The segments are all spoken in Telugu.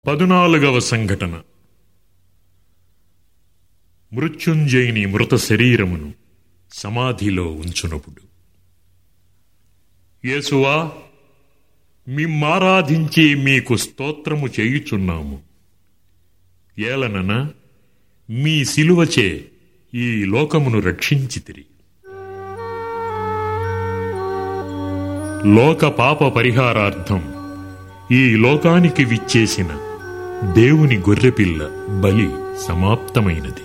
పదునాలుగవ సంఘటన మృత్యుంజయుని మృత శరీరమును సమాధిలో ఉంచునప్పుడు యేసువా మిమ్మారాధించి మీకు స్తోత్రము చేయుచున్నాము ఏలనన మీ సిలువచే ఈ లోకమును రక్షించితిరి లోక పాప పరిహారార్థం ఈ లోకానికి విచ్చేసిన దేవుని గొర్రెపిల్ల బలి సమాప్తమైనది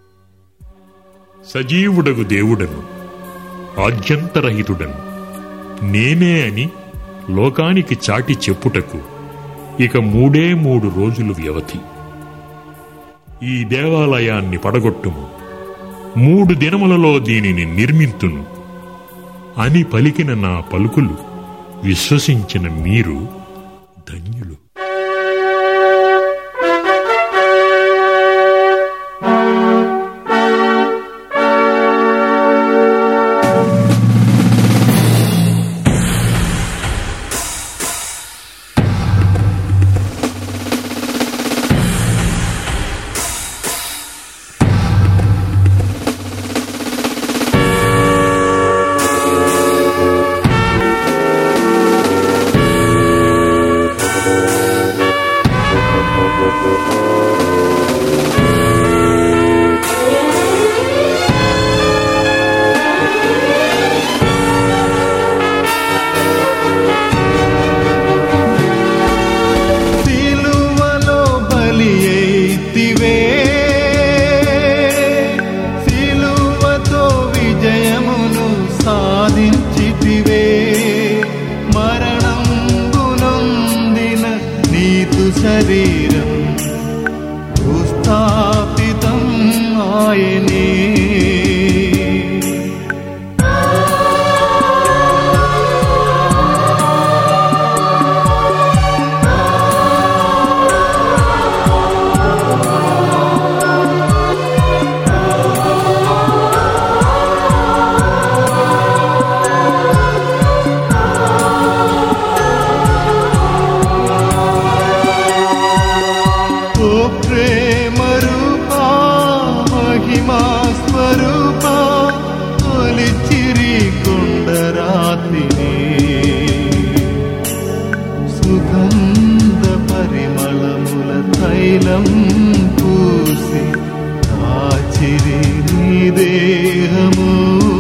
సజీవుడగు దేవుడను ఆద్యంతరహితుడను నేనే అని లోకానికి చాటి చెప్పుటకు ఇక మూడే మూడు రోజులు వ్యవధి ఈ దేవాలయాన్ని పడగొట్టుము మూడు దినములలో దీనిని నిర్మింతును అని పలికిన నా పలుకులు విశ్వసించిన మీరు ధన్యులు సిలువలో బలి అయితివే సిలువతో విజయమును సాధించితివే మరణం గునొందిన నీతు శరీరం భూస్థాపితం ఆయనే ఓ ప్రేమ రూపా మహిమా స్వరూపా ఒలిచిరి కొండరాతిని సుగంధ పరిమళముల తైలం పూసి కాచిరి నీ దేహము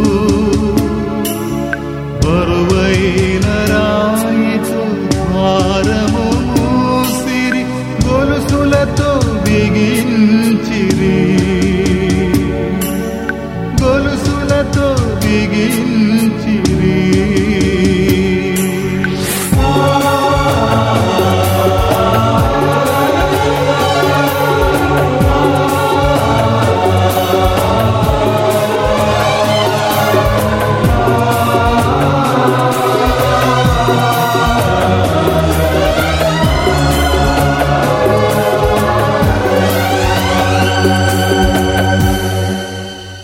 బరువైన రాయితో భారము మూసిరి గొలుసులతో బిగించిరి గొలుసులతో బిగించిరి